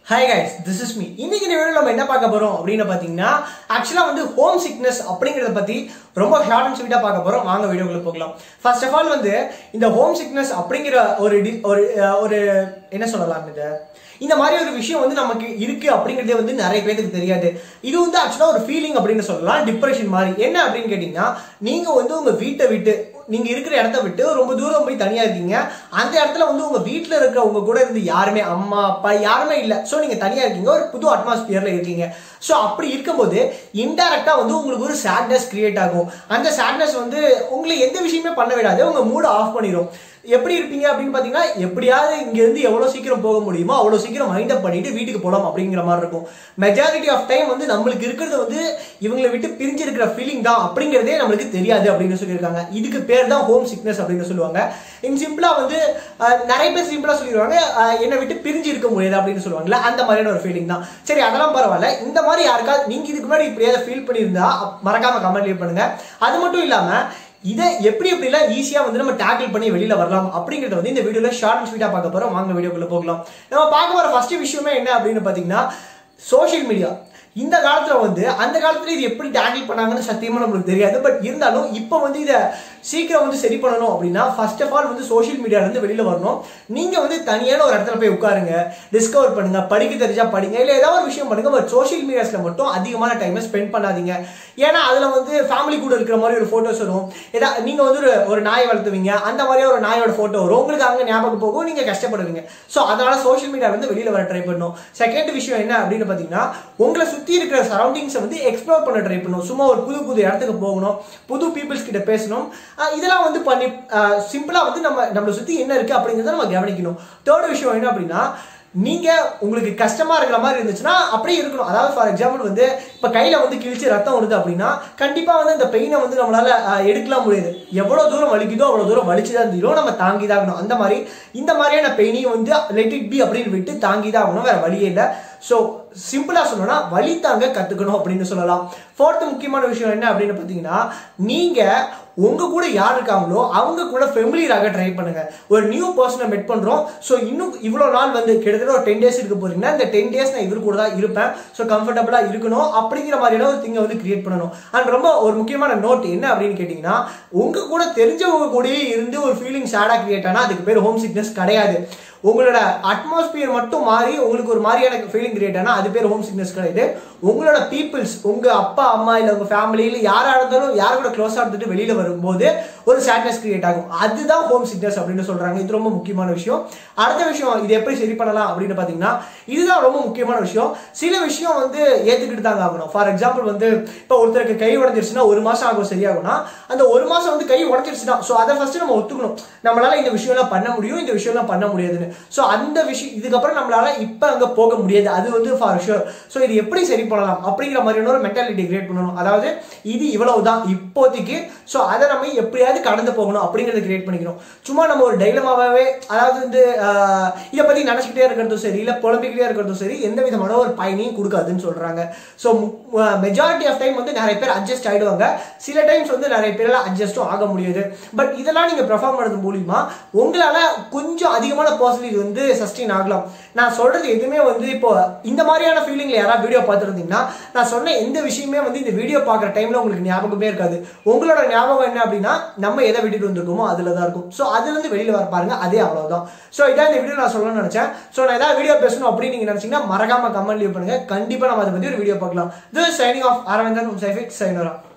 hi guys this is me இன்னைக்கு இந்த video நம்ம என்ன பார்க்க போறோம் அப்படின்னு பாத்தீங்கன்னா ஆக்சுவலா வந்து ஹோம் சிக்னஸ் அப்படிங்கறத பத்தி ரொம்ப ஷார்ட் அண்ட் ஸ்வீட்டா பார்க்க போறோம் வாங்க வீடியோக்குள்ள போகலாம் ஃபர்ஸ்ட் ஆஃப் ஆல் வந்து இந்த ஹோம் சிக்னஸ் அப்படிங்கிற ஒரு டி- ஒரு அஹ், ஒரு என்ன சொல்லலாம் இது இந்த மாதிரி ஒரு விஷயம் வந்து நமக்கு இருக்கு அப்படிங்கறதே வந்து நிறைய பேருக்கு தெரியாது இது வந்து ஆக்சுவலா ஒரு ஃபீலிங் அப்படின்னு சொல்லலாம் டிப்ரெஷன் மாதிரி என்ன அப்படின்னு கேட்டீங்கன்னா நீங்க வந்து உங்க வீட்டை விட்டு நீங்க இருக்கிற இடத்த விட்டு ரொம்ப தூரம் போய் தனியா இருக்கீங்க அந்த இடத்துல வந்து உங்க வீட்ல இருக்கிற உங்க கூட இருந்து யாருமே அம்மா அப்பா யாருமே இல்ல சோ நீங்க தனியா இருக்கீங்க ஒரு புது அட்மாஸ்பியர்ல இருக்கீங்க சோ அப்படி இருக்கும்போது இன்டைரக்டா வந்து உங்களுக்கு ஒரு சேட்னஸ் கிரியேட் ஆகும் அந்த சேட்னஸ் வந்து உங்களை எந்த விஷயமே பண்ண விடாது உங்க மூட ஆஃப் பண்ணிடும் எப்படி இருப்பீங்க அப்படின்னு பாத்தீங்கன்னா எப்படியாவது இங்க இருந்து எவ்வளவு சீக்கிரம் போக முடியுமோ அவ்வளவு சீக்கிரம் மைண்ட் அப் பண்ணிட்டு வீட்டுக்கு போலாம் அப்படிங்கிற மாதிரி இருக்கும் மெஜாரிட்டி ஆஃப் டைம் வந்து நம்மளுக்கு இருக்கிறது வந்து இவங்களை விட்டு பிரிஞ்சு இருக்கிற ஃபீலிங் தான் அப்படிங்கிறதே நம்மளுக்கு தெரியாது அப்படின்னு சொல்லியிருக்காங்க இதுக்கு பேர் தான் ஹோம் சிக்னஸ் அப்படின்னு சொல்லுவாங்க இன் சிம்பிளா வந்து அஹ், நிறைய பேர் சிம்பிளா சொல்லிடுவாங்க அஹ், என்னை விட்டு பிரிஞ்சு இருக்க முடியாது அப்படின்னு சொல்லுவாங்கல்ல அந்த மாதிரியான ஒரு ஃபீலிங் தான் சரி அதெல்லாம் பரவாயில்ல இந்த மாதிரி யாருக்காவது நீங்க இதுக்கு முன்னாடி இப்படியாவது ஃபீல் பண்ணியிருந்தா அப்- மறக்காம கமெண்ட் லீவ் பண்ணுங்க அது மட்டும் இல்லாம இதை எப்படி எப்படிலாம் ஈஸியா வந்து நம்ம டேக்கிள் பண்ணி வெளியில வரலாம் அப்படிங்கறத வந்து இந்த வீடியோல ஷார்ட் அண்ட் ஸ்வீட்டா பார்க்க போறோம் வாங்க வீடியோக்குள்ள போகலாம் நம்ம பார்க்க போற ஃபர்ஸ்ட் விஷயமே என்ன அப்படின்னு பாத்தீங்கன்னா சோஷியல் மீடியா இந்த காலத்துல வந்து அந்த காலத்துல இது எப்படி டேக்கிள் பண்ணாங்கன்னு சத்தியமா நம்மளுக்கு தெரியாது பட் இருந்தாலும் இப்போ வந்து இதை சீக்கிரம் வந்து சரி பண்ணணும் அப்படின்னா ஃபர்ஸ்ட் ஆஃப் ஆல் வந்து சோஷியல் மீடியால இருந்து வெளியில வரணும் நீங்க வந்து தனியான ஒரு இடத்துல போய் உட்காருங்க டிஸ்கவர் பண்ணுங்க படிக்க தெரிஞ்சா படிங்க இல்ல ஏதாவது ஒரு விஷயம் பண்ணுங்க பட் சோஷியல் மீடியாஸ்ல மட்டும் அதிகமான டைமை ஸ்பெண்ட் பண்ணாதீங்க ஏன்னா அதுல வந்து ஃபேமிலி கூட இருக்கிற மாதிரி ஒரு போட்டோஸ் வரும் ஏதா நீங்க வந்து ஒரு ஒரு நாய் வளர்த்துவீங்க அந்த மாதிரியே ஒரு நாயோட போட்டோ வரும் உங்களுக்கு அங்க ஞாபகம் போகும் நீங்க கஷ்டப்படுவீங்க சோ அதனால சோஷியல் மீடியா வந்து வெளியில வர ட்ரை பண்ணணும் செகண்ட் விஷயம் என்ன அப்படின்னு பாத்தீங்கன்னா உங்களை சுத்தி இருக்கிற சரௌண்டிங்ஸை வந்து எக்ஸ்ப்ளோர் பண்ண ட்ரை பண்ணணும் சும்மா ஒரு புது புது இடத்துக்கு போகணும் புது பீப்புள்ஸ் கிட்ட பேசணும் அஹ் இதெல்லாம் வந்து பண்ணி சிம்பிளா வந்து நம்ம நம்மளை சுத்தி என்ன இருக்கு அப்படிங்கறத நம்ம கவனிக்கணும் தேர்ட் விஷயம் என்ன அப்படின்னா நீங்க உங்களுக்கு கஷ்டமா இருக்கிற மாதிரி இருந்துச்சுன்னா அப்படியே இருக்கணும் அதாவது ஃபார் எக்ஸாம்பிள் வந்து இப்ப கையில வந்து கிழிச்சு ரத்தம் வருது அப்படின்னா கண்டிப்பா வந்து அந்த பெயினை வந்து நம்மளால அஹ், எடுக்கலாம் முடியாது எவ்வளவு தூரம் வலிக்குதோ அவ்வளவு தூரம் வலிச்சுதான் தீரும் நம்ம தாங்கி தான் ஆகணும் அந்த மாதிரி இந்த மாதிரியான பெயினையும் வந்து லெட் இட் பி அப்படின்னு விட்டு தாங்கி தான் ஆகணும் வேற வழியே இல்லை ஸோ சிம்பிளா சொல்லணும்னா வலி தாங்க கத்துக்கணும் அப்படின்னு சொல்லலாம் ஃபோர்த் முக்கியமான விஷயம் என்ன அப்படின்னு பாத்தீங்கன்னா நீங்க உங்க கூட யார் இருக்காங்களோ அவங்க கூட ஃபெமிலியர் ஆக ட்ரை பண்ணுங்க ஒரு நியூ பர்சனை மீட் பண்றோம் ஸோ இன்னும் இவ்வளவு நாள் வந்து கிட்டத்தட்ட ஒரு டென் டேஸ் இருக்க போறீங்கன்னா இந்த டென் டேஸ் நான் இவர் கூட தான் இருப்பேன் ஸோ கம்ஃபர்டபுளா இருக்கணும் அப்படிங்கிற மாதிரியான ஒரு திங்கை வந்து கிரியேட் பண்ணணும் அண்ட் ரொம்ப ஒரு முக்கியமான நோட் என்ன அப்படின்னு கேட்டீங்கன்னா உங்க கூட தெரிஞ்சவங்க கூடயே இருந்து ஒரு ஃபீலிங் சேடா கிரியேட் ஆனா அதுக்கு பேர் ஹோம் சிக்னஸ் கிடையாது உங்களோட அட்மாஸ்பியர் மட்டும் மாறி உங்களுக்கு ஒரு மாதிரியான ஃபீலிங் கிரியேட் ஆனா அது பேர் ஹோம் சிக்னஸ் கிடையாது உங்களோட பீப்புள்ஸ் உங்க அப்பா அம்மா இல்ல உங்க ஃபேமிலி இல்ல யாரா இருந்தாலும் யார் கூட க்ளோஸா இருந்துட்டு வெளியில வரும்போது ஒரு சேட்னஸ் கிரியேட் ஆகும் அதுதான் ஹோம் சிக்னஸ் அப்படின்னு சொல்றாங்க இது ரொம்ப முக்கியமான விஷயம் அடுத்த விஷயம் இது எப்படி சரி பண்ணலாம் அப்படின்னு பாத்தீங்கன்னா இதுதான் ரொம்ப முக்கியமான விஷயம் சில விஷயம் வந்து ஏத்துக்கிட்டு தாங்க ஆகணும் ஃபார் எக்ஸாம்பிள் வந்து இப்போ ஒருத்தருக்கு கை உடஞ்சிருச்சுன்னா ஒரு மாசம் ஆகும் சரியாகும்னா அந்த ஒரு மாசம் வந்து கை உடஞ்சிருச்சுன்னா ஸோ அதை ஃபர்ஸ்ட் நம்ம ஒத்துக்கணும் நம்மளால இந்த விஷயம்லாம் பண்ண முடியும் இந்த விஷயம்லாம் பண்ண முடியாதுன்னு ஸோ அந்த விஷயம் இதுக்கப்புறம் நம்மளால இப்போ அங்க போக முடியாது அது வந்து ஃபார் ஷுர் ஸோ இது எப்படி சரி பண்ணலாம் அப்படிங்கிற மாதிரியான ஒரு மென்டாலிட்டி கிரியேட் பண்ணணும் அதாவது இது இவ்வளவுதான் இப்போதைக்கு ஸோ அதை நம்ம எப்படியாவது கடந்து போகணும் அப்படிங்கறத கிரியேட் பண்ணிக்கணும் சும்மா நம்ம ஒரு டைலமாவே அதாவது வந்து ஆஹ், இதை பத்தி நினைச்சுக்கிட்டே இருக்கிறதும் சரி இல்ல புலம்பிக்கிட்டே இருக்கிறதும் சரி எந்த விதமான ஒரு பயனையும் கொடுக்காதுன்னு சொல்றாங்க ஸோ மெஜாரிட்டி ஆஃப் டைம் வந்து நிறைய பேர் அட்ஜஸ்ட் ஆயிடுவாங்க சில டைம்ஸ் வந்து நிறைய பேரால அட்ஜஸ்டும் ஆக முடியாது பட் இதெல்லாம் நீங்க பெர்ஃபார்ம் பண்ணது மூலியமா உங்களால கொஞ்சம் அதிகமான பர்சன்டேஜ் வந்து சஸ்டெயின் ஆகலாம் நான் சொல்றது எதுவுமே வந்து இப்போ இந்த மாதிரியான ஃபீலிங்ல யாராவது வீடியோ பார்த்துருந்தீங்கன்னா நான் சொன்ன எந்த விஷயமே வந்து இந்த வீடியோ பார்க்குற டைம்ல உங்களுக்கு ஞாபகமே இருக்காது உங்களோட ஞாபகம் என்ன அப்படின்னா நம்ம எதை விட்டுட்டு வந்திருக்கோமோ அதுல தான் இருக்கும் ஸோ அதுல இருந்து வெளியில வர பாருங்க அதே அவ்வளவுதான் ஸோ இதான் இந்த வீடியோ நான் சொல்லணும்னு நினைச்சேன் ஸோ நான் ஏதாவது வீடியோ பேசணும் அப்படின்னு நீங்க நினைச்சீங்கன்னா மறக்காம கமெண்ட் லீவ் பண்ணுங்க கண்டிப்பா நம்ம அதை பத்தி ஒரு வீடியோ பார்க்கலாம் this is signing off Aravindan சைஃபிக் சைனரா